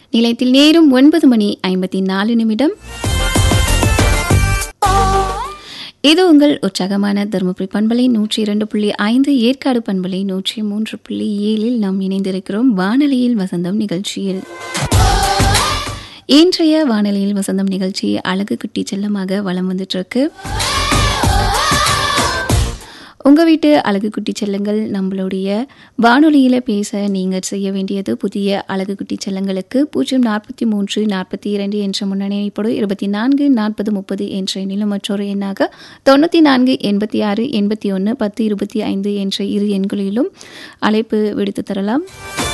நிலையத்தில் நேரம் ஒன்பது மணி ஐம்பத்தி நாலு நிமிடம் இது உங்கள் உற்சாகமான தருமபுரி பண்பலை நூற்றி இரண்டு புள்ளி ஐந்து ஏற்காடு பண்பலை நூற்றி மூன்று புள்ளி ஏழில் நாம் இணைந்திருக்கிறோம் வானொலியில் வசந்தம் நிகழ்ச்சியில் இன்றைய வானொலியில் வசந்தம் நிகழ்ச்சி அழகு குட்டி செல்லமாக வலம் வந்துட்டு இருக்கு உங்கள் வீட்டு அழகு குட்டி செல்லங்கள் நம்மளுடைய வானொலியில் பேச நீங்கள் செய்ய வேண்டியது புதிய அழகு குட்டி செல்லங்களுக்கு பூஜ்ஜியம் நாற்பத்தி மூன்று நாற்பத்தி இரண்டு என்ற முன்னணிப்போடு இருபத்தி நான்கு நாற்பது முப்பது என்ற எண்ணிலும் மற்றொரு எண்ணாக தொண்ணூற்றி நான்கு எண்பத்தி ஆறு எண்பத்தி ஒன்று பத்து இருபத்தி ஐந்து என்ற இரு எண்களிலும் அழைப்பு விடுத்து தரலாம்